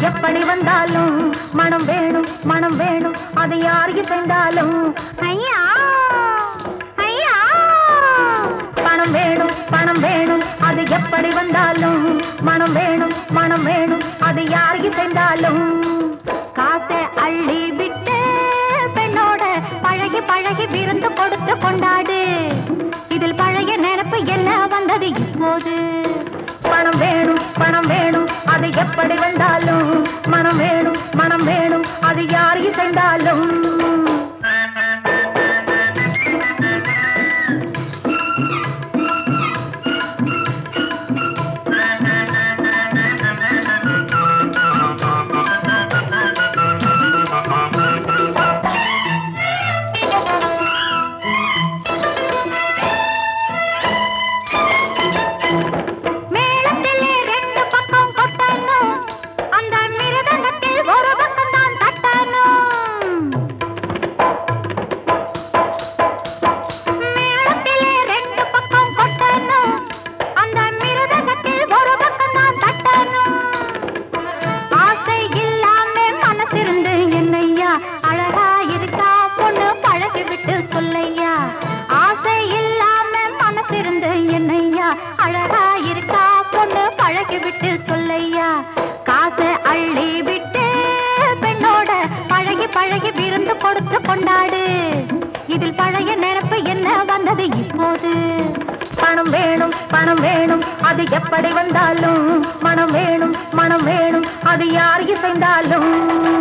எப்படி வந்தாலும் மனம் வேணும் மனம் வேணும் அது யாருக்கு சென்றாலும் ஐயா ஐயா பணம் வேணும் பணம் வேணும் அது எப்படி வந்தாலும் மனம் வேணும் மனம் வேணும் அது யாருக்கு சென்றாலும் காசை அள்ளி விட்டு பெண்ணோட பழகி பழகி விருந்து கொடுத்து கொண்டாடு இதில் பழைய நினப்பு எல்லாம் வந்தது இப்போது பணம் வேணும் பணம் வேணும் அது எப்படி வந்தாலும் மனம் வேணும் மனம் வேணும் அது யாரையும் சென்றாலும் மேளத்திலே ரெண்டு பக்கம் கொட்டணும் அந்த மிருதங்கத்தில் ஒரு பக்கம் தான் தட்டணும் மேளத்திலே ரெண்டு பக்கம் கொட்டணும் அந்த மிருதங்கத்தில் ஒரு பக்கம் தான் தட்டணும் ஆசை இல்லாம மனசிருந்து என்னையா அழகா இருக்கா பொண்ணு பழகி விட்டு சொல்லையா ஆசை இல்லாம மனசிருந்து என்னையா அழகா இருக்கா பொண்ணு பழகி விட்டு சொல்லையா காசை அள்ளி விட்டு பெண்ணோட பழகி பழகி விருந்து கொடுத்து கொண்டாடு இதில் பழைய நினப்பு என்ன வந்தது இப்போது பணம் வேணும் பணம் வேணும் அது எப்படி வந்தாலும் மனம் வேணும் மனம் வேணும் அது யார் இசைந்தாலும்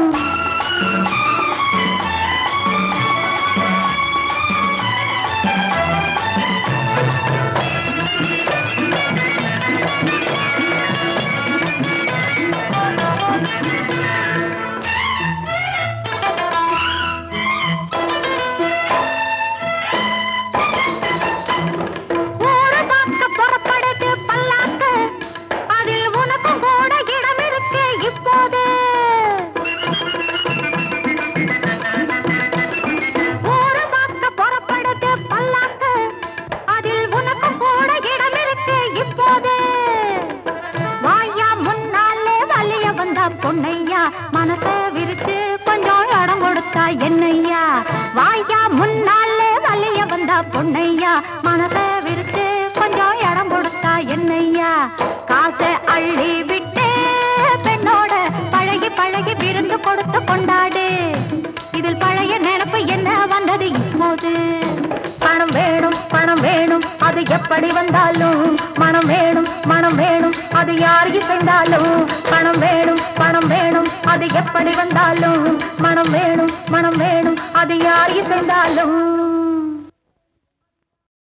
ஊரு பார்க்க புறப்படுது பல்லாக்கு அதில் உனக்கும் கூட இடம் இருக்கு இப்போது ஊரு பார்க்க புறப்படுது பல்லாக்கு அதில் உனக்கும் கூட இடம் இருக்கு இப்போது வாயா முன்னாலே வலிய வந்த பொன்னையா மனசை விரிச்சு கொஞ்சம் இடம் கொடுத்தா என்னையா வாயா முன்னாலே வலிய வந்த பொன்னையா மனசை விரிச்சு கொஞ்சம் இடம் கொடுத்தா என்னையா காசை அள்ளி விட்டு பெண்ணோட பழகி பழகி விருந்து கொடுத்து கொண்டாடு இதில் பழைய நினப்பு என்ன வந்தது இப்போது பணம் வேணும் பணம் வேணும் அது எப்படி வந்தாலும் மனம் வேணும் மனம் வேணும் அது யாரையும் சென்றாலும் பணம் வேணும் பணம் வேணும் அது எப்படி வந்தாலும் மனம் வேணும் மனம் வேணும் அது யாரையும் சென்றாலும்